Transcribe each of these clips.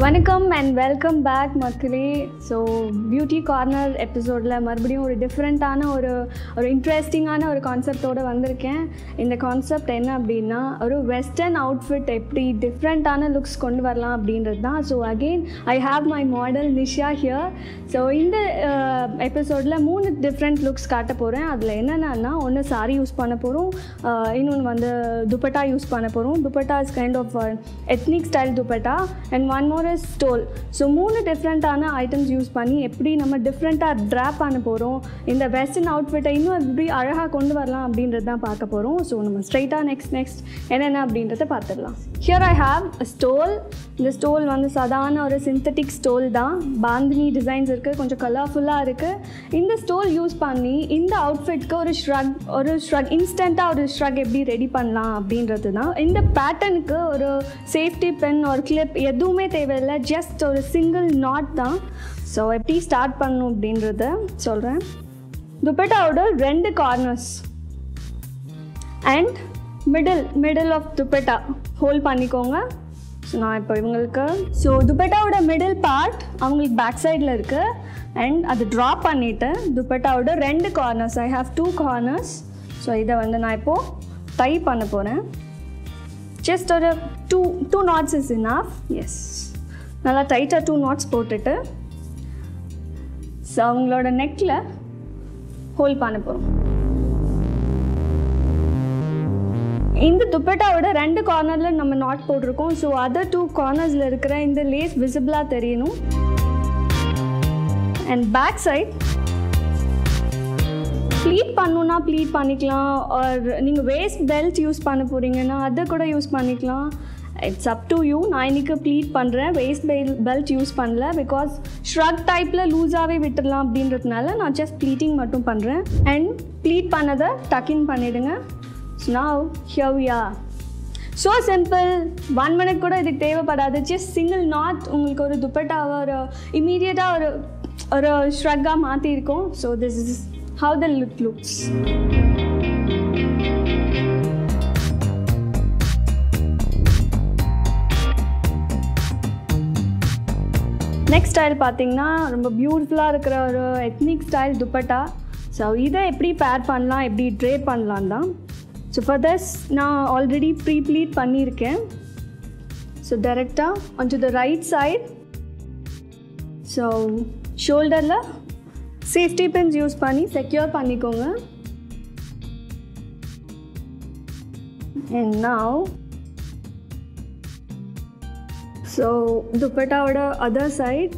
வணக்கம் and welcome back மக்களே so beauty corner எபிசோடில் மறுபடியும் ஒரு டிஃப்ரெண்ட்டான ஒரு ஒரு இன்ட்ரெஸ்டிங்கான ஒரு கான்செப்டோடு வந்திருக்கேன் இந்த கான்செப்ட் என்ன அப்படின்னா ஒரு வெஸ்டர்ன் அவுட்ஃபிட் எப்படி டிஃப்ரெண்ட்டான லுக்ஸ் கொண்டு வரலாம் அப்படின்றது தான் so again I have my model Nisha here so இந்த எபிசோடில் மூணு டிஃப்ரெண்ட் லுக்ஸ் காட்ட போகிறேன் அதில் என்னென்னா ஒன்று சாரி யூஸ் பண்ண போகிறோம் இன்னொன்று வந்து துப்பட்டா யூஸ் பண்ண போகிறோம் dupatta is kind of ethnic style dupatta and one more is stole so மூணு டிஃப்ரெண்ட்டான ஐட்டம்ஸ் யூஸ் பண்ணி எப்படி நம்ம டிஃப்ரெண்ட்டாக ட்ராப் பண்ண போகிறோம் இந்த வெஸ்டர்ன் அவுட்ஃபிட்டை இன்னும் எப்படி அழகாக கொண்டு வரலாம் அப்படின்றது தான் பார்க்க போகிறோம் ஸோ நம்ம ஸ்ட்ரைட்டாக நெக்ஸ்ட் நெக்ஸ்ட் என்னென்ன அப்படின்றத பார்த்துடலாம் ஹியர் ஐ ஹாவ் ஸ்டோல் இந்த ஸ்டோல் வந்து சாதாரண ஒரு சிந்தட்டிக் ஸ்டோல் தான் பாந்தினி டிசைன்ஸ் இருக்குது கொஞ்சம் கலர்ஃபுல்லாக இருக்குது இந்த ஸ்டோல் யூஸ் பண்ணி இந்த அவுட்ஃபிட்க்கு ஒரு ஷ்ரக் ஒரு ஷ்ரக் இன்ஸ்டண்ட்டாக ஒரு ஷ்ரக் எப்படி ரெடி பண்ணலாம் அப்படின்றது தான் இந்த பேட்டர்னுக்கு ஒரு சேஃப்டி பென் ஒரு கிளிப் எதுவுமே தேவையில்லை ஜஸ்ட் ஒரு சிங்கிள் நாட் தான் ஸோ எப்படி ஸ்டார்ட் பண்ணணும் அப்படின்றத சொல்கிறேன் துப்பட்டாவோட ரெண்டு corners and middle middle of dupatta hold பண்ணிக்கோங்க ஸோ நான் இப்போ இவங்களுக்கு ஸோ துப்பட்டாவோட மிடில் பார்ட் அவங்களுக்கு பேக் சைடில் இருக்குது அண்ட் அது ட்ராப் பண்ணிவிட்டு துப்பட்டாவோட ரெண்டு corners I have two corners so இதை வந்து நான் இப்போது டை பண்ண போகிறேன் ஜஸ்ட் ஒரு two two knots is enough yes நல்லா டைட்டாக டூ நாட்ஸ் போட்டுட்டு ஸோ அவங்களோட நெக்கில் ஹோல்ட் பண்ண போகிறோம் இந்த துப்பட்டாவோட ரெண்டு கார்னரில் நம்ம நாட் போட்டிருக்கோம் ஸோ அதர் டூ கார்னர்ஸில் இருக்கிற இந்த லேஸ் விசிபிளாக தெரியணும் அண்ட் பேக் சைட் ப்ளீட் பண்ணணுன்னா ப்ளீட் பண்ணிக்கலாம் ஆர் நீங்கள் வேஸ்ட் பெல்ட் யூஸ் பண்ண போகிறீங்கன்னா அதை கூட யூஸ் பண்ணிக்கலாம் இட்ஸ் அப் டு யூ நான் இன்றைக்கி ப்ளீட் பண்ணுறேன் வேஸ்ட் பெல் பெல்ட் யூஸ் பண்ணல பிகாஸ் ஷ்ரக் டைப்பில் லூஸாகவே விட்டுடலாம் அப்படின்றதுனால நான் ஜஸ்ட் ப்ளீட்டிங் மட்டும் பண்ணுறேன் அண்ட் ப்ளீட் பண்ணதை டக்கின் பண்ணிவிடுங்க so now here yeah so simple one minute கூட இதுக்கு தேவைப்படாது ஜஸ்ட் சிங்கிள் நாட் உங்களுக்கு ஒரு துப்பட்டாவை ஒரு இமீடியட்டாக ஒரு ஒரு ஷ்ரக்காக மாற்றிருக்கோம் so this is how the look looks. Next style பார்த்தீங்கன்னா ரொம்ப பியூட்டிஃபுல்லாக இருக்கிற ஒரு எத்னிக் ஸ்டைல் துப்பட்டா ஸோ இதை எப்படி பேர் பண்ணலாம் எப்படி ட்ரே பண்ணலாம் தான் ஸோ ஃபார் தஸ் நான் ஆல்ரெடி ப்ரீ ப்ளீட் பண்ணியிருக்கேன் ஸோ டைரெக்டாக on to the right side so ஷோல்டரில் சேஃப்டி பின்ஸ் யூஸ் பண்ணி செக்யூர் பண்ணிக்கோங்க அண்ட் நவ் ஸோ துப்பட்டாவோட அதர் சைட்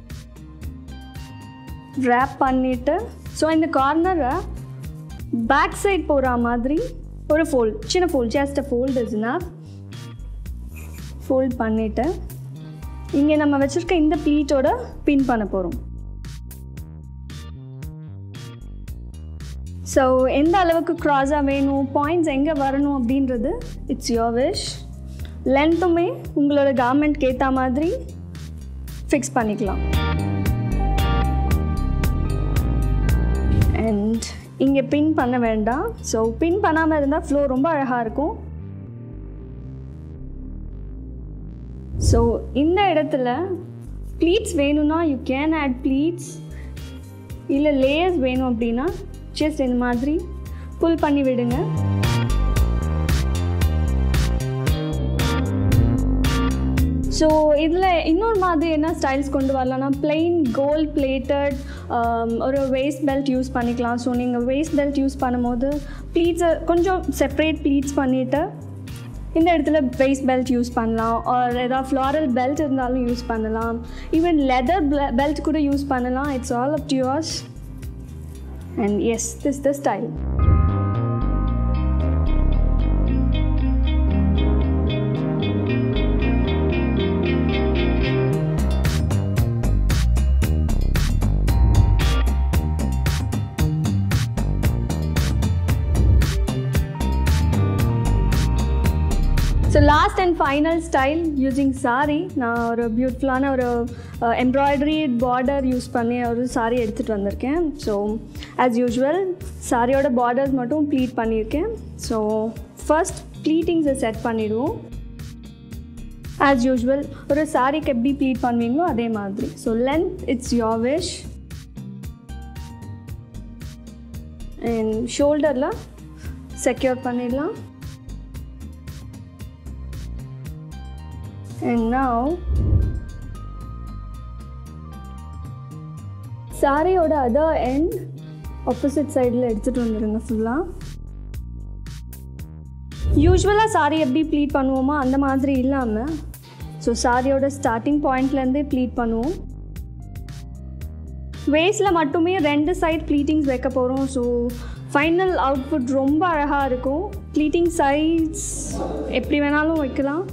ரேப் பண்ணிவிட்டு ஸோ இந்த கார்னரை பேக் சைட் போகிற மாதிரி ஒரு ஃபோல்ட் சின்ன ஃபோல்ட் ஜஸ்ட் அ ஃபோல்ட் இஸ்னா ஃபோல்ட் பண்ணிவிட்டு இங்கே நம்ம வச்சுருக்க இந்த ப்ளீட்டோட பின் பண்ண போகிறோம் ஸோ எந்த அளவுக்கு க்ராஸாக வேணும் பாயிண்ட்ஸ் எங்கே வரணும் அப்படின்றது இட்ஸ் யோர் விஷ் லென்த்துமே உங்களோட கார்மெண்ட்க்கு ஏற்ற மாதிரி ஃபிக்ஸ் பண்ணிக்கலாம் அண்ட் இங்கே பின் பண்ண வேண்டாம் ஸோ பின் பண்ணாமல் இருந்தால் ஃப்ளோ ரொம்ப அழகாக இருக்கும் ஸோ இந்த இடத்துல ப்ளீட்ஸ் வேணும்னா யூ கேன் ஆட் ப்ளீட்ஸ் இல்லை லேயர்ஸ் வேணும் அப்படின்னா ஜஸ்ட் இந்த மாதிரி புல் பண்ணி விடுங்க ஸோ இதில் இன்னொரு மாதிரி என்ன ஸ்டைல்ஸ் கொண்டு வரலாம்னா பிளெயின் கோல்ட் பிளேட்டட் ஒரு வேஸ்ட் பெல்ட் யூஸ் பண்ணிக்கலாம் ஸோ நீங்கள் வேஸ்ட் பெல்ட் யூஸ் பண்ணும்போது ப்ளீட்ஸை கொஞ்சம் செப்ரேட் ப்ளீட்ஸ் பண்ணிவிட்டு இந்த இடத்துல வேஸ்ட் பெல்ட் யூஸ் பண்ணலாம் ஆர் ஏதாவது ஃப்ளாரல் பெல்ட் இருந்தாலும் யூஸ் பண்ணலாம் ஈவன் லெதர் பெல்ட் கூட யூஸ் பண்ணலாம் it's all up to yours and yes this is the style so last and final style using sari நான் ஒரு பியூட்டிஃபுல்லான ஒரு எம்ப்ராய்டரி பார்டர் யூஸ் பண்ணி ஒரு சாரி எடுத்துகிட்டு வந்திருக்கேன் ஸோ ஆஸ் யூஷுவல் சாரியோட பார்டர்ஸ் மட்டும் ப்ளீட் பண்ணியிருக்கேன் ஸோ ஃபர்ஸ்ட் ப்ளீட்டிங்ஸை செட் பண்ணிடுவோம் ஆஸ் யூஷுவல் ஒரு சாரிக்கு எப்படி ப்ளீட் பண்ணுவீங்களோ அதே மாதிரி so length it's your wish and ஷோல்டரில் செக்யூர் பண்ணிடலாம் அண்ட் நவ் சாரியோட அதர் எண்ட் ஆப்போசிட் சைடில் எடுத்துகிட்டு வந்துடுங்க ஃபுல்லாக யூஸ்வலாக சாரி எப்படி ப்ளீட் பண்ணுவோமோ அந்த மாதிரி இல்லாமல் ஸோ சாரியோட ஸ்டார்டிங் பாயிண்ட்லேருந்தே ப்ளீட் பண்ணுவோம் வேஸ்டில் மட்டுமே ரெண்டு சைட் ப்ளீட்டிங்ஸ் வைக்க போகிறோம் ஸோ ஃபைனல் அவுட்புட் ரொம்ப அழகாக இருக்கும் ப்ளீட்டிங் சைட்ஸ் எப்படி வேணாலும் வைக்கலாம்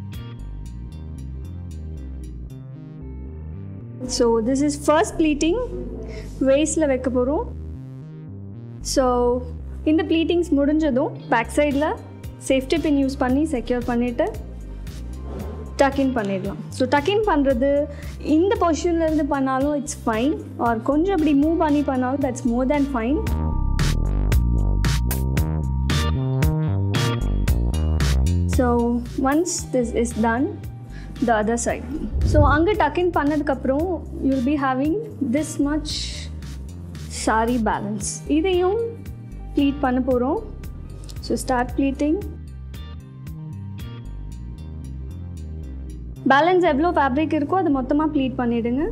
so this is first pleating வேஸ்டில் வைக்க போகிறோம் ஸோ இந்த ப்ளீட்டிங்ஸ் முடிஞ்சதும் பேக் சைடில் சேஃப்டி பின் யூஸ் பண்ணி செக்யூர் பண்ணிவிட்டு டக்கின் பண்ணிடலாம் ஸோ டக்கின் பண்ணுறது இந்த பொசிஷன்லேருந்து பண்ணாலும் இட்ஸ் ஃபைன் ஆர் கொஞ்சம் அப்படி மூவ் பண்ணி பண்ணாலும் that's more than fine so once this is done the other side so அங்கே டக்கின் பண்ணதுக்கப்புறம் you'll be having this much sari balance இதையும் ப்ளீட் பண்ண போகிறோம் ஸோ ஸ்டார்ட் ப்ளீட்டிங் பேலன்ஸ் எவ்வளோ ஃபேப்ரிக் இருக்கோ அது மொத்தமாக ப்ளீட் பண்ணிவிடுங்க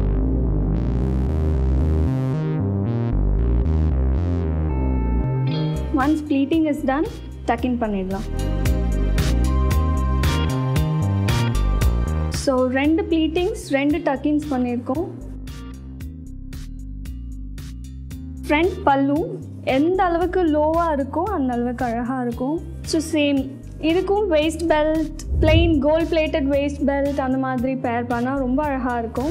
once pleating is done tuck in பண்ணிடலாம் ஸோ ரெண்டு ப்ளீட்டிங்ஸ் ரெண்டு டக்கின்ஸ் பண்ணியிருக்கோம் ஃப்ரண்ட் பல்லு எந்த அளவுக்கு லோவாக இருக்கோ அந்த அளவுக்கு அழகாக இருக்கும் ஸோ சேம் இதுக்கும் waist belt plain gold plated waist belt அந்த மாதிரி பேர் பண்ணால் ரொம்ப அழகாக இருக்கும்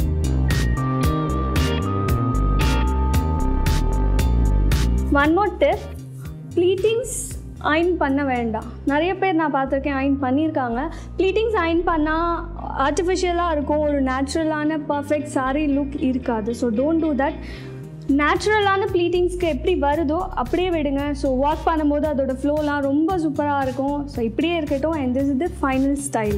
one more tip pleatings iron பண்ண வேண்டாம் நிறைய பேர் நான் பார்த்துருக்கேன் அயன் பண்ணியிருக்காங்க ப்ளீட்டிங்ஸ் அயன் பண்ணால் ஆர்டிஃபிஷியலாக இருக்கும் ஒரு நேச்சுரலான பர்ஃபெக்ட் சாரி லுக் இருக்காது ஸோ டோன்ட் டூ தட் நேச்சுரலான ப்ளீட்டிங்ஸ்க்கு எப்படி வருதோ அப்படியே விடுங்க ஸோ வாக் பண்ணும்போது அதோட ஃப்ளோலாம் ரொம்ப சூப்பராக இருக்கும் ஸோ இப்படியே இருக்கட்டும் and this is the final style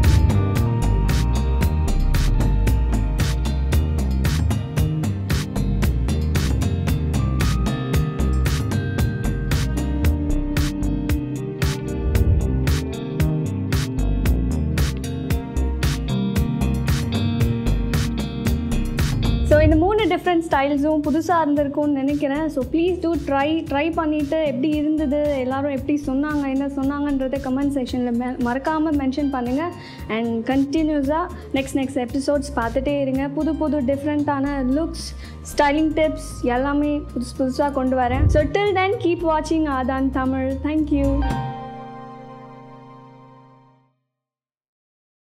so இந்த மூணு டிஃப்ரெண்ட் ஸ்டைல்ஸும் புதுசாக இருந்திருக்கும்னு நினைக்கிறேன் so please do try try பண்ணிவிட்டு எப்படி இருந்தது எல்லாரும் எப்படி சொன்னாங்க என்ன சொன்னாங்கன்றதை கமெண்ட் செக்ஷனில் மெ மறக்காமல் மென்ஷன் பண்ணுங்கள் அண்ட் கண்டினியூஸாக நெக்ஸ்ட் நெக்ஸ்ட் எபிசோட்ஸ் பார்த்துட்டே இருங்க புது புது டிஃப்ரெண்ட்டான லுக்ஸ் ஸ்டைலிங் டிப்ஸ் எல்லாமே புதுசு புதுசாக கொண்டு வரேன் ஸோ டில் தென் கீப் வாட்சிங் ஆதான் தமிழ் தேங்க்யூ